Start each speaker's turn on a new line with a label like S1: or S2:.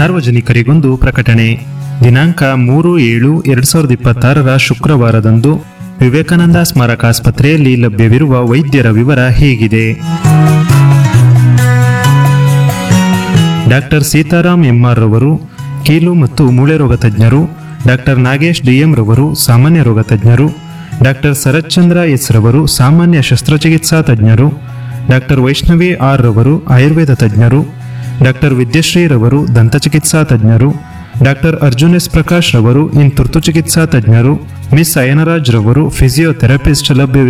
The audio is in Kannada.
S1: ಸಾರ್ವಜನಿಕರಿಗೊಂದು ಪ್ರಕಟಣೆ ದಿನಾಂಕ ಮೂರು ಏಳು ಎರಡು ಸಾವಿರದ ಇಪ್ಪತ್ತಾರರ ಶುಕ್ರವಾರದಂದು ವಿವೇಕಾನಂದ ಸ್ಮಾರಕ ಆಸ್ಪತ್ರೆಯಲ್ಲಿ ಲಭ್ಯವಿರುವ ವೈದ್ಯರ ವಿವರ ಹೀಗಿದೆ ಡಾಕ್ಟರ್ ಸೀತಾರಾಮ್ ಎಂಆರ್ ರವರು ಕೀಲು ಮತ್ತು ಮೂಳೆ ರೋಗ ತಜ್ಞರು ಡಾಕ್ಟರ್ ನಾಗೇಶ್ ಡಿಎಂ ರವರು ಸಾಮಾನ್ಯ ರೋಗ ತಜ್ಞರು ಡಾಕ್ಟರ್ ಶರತ್ಚಂದ್ರ ಎಸ್ ರವರು ಸಾಮಾನ್ಯ ಶಸ್ತ್ರಚಿಕಿತ್ಸಾ ತಜ್ಞರು ಡಾಕ್ಟರ್ ವೈಷ್ಣವಿ ಆರ್ ರವರು ಆಯುರ್ವೇದ ತಜ್ಞರು ಡಾಕ್ಟರ್ ವಿದ್ಯಶ್ರೀ ರವರು ದಂತಚಿಕಿತ್ಸಾ ತಜ್ಞರು ಡಾಕ್ಟರ್ ಅರ್ಜುನ್ ಎಸ್ ಪ್ರಕಾಶ್ ರವರು ಇನ್ ತುರ್ತು ಚಿಕಿತ್ಸಾ ತಜ್ಞರು ಮಿಸ್ ಅಯನರಾಜ್ ರವರು ಫಿಸಿಯೋಥೆರಪಿಸ್ಟ್ ಲಭ್ಯ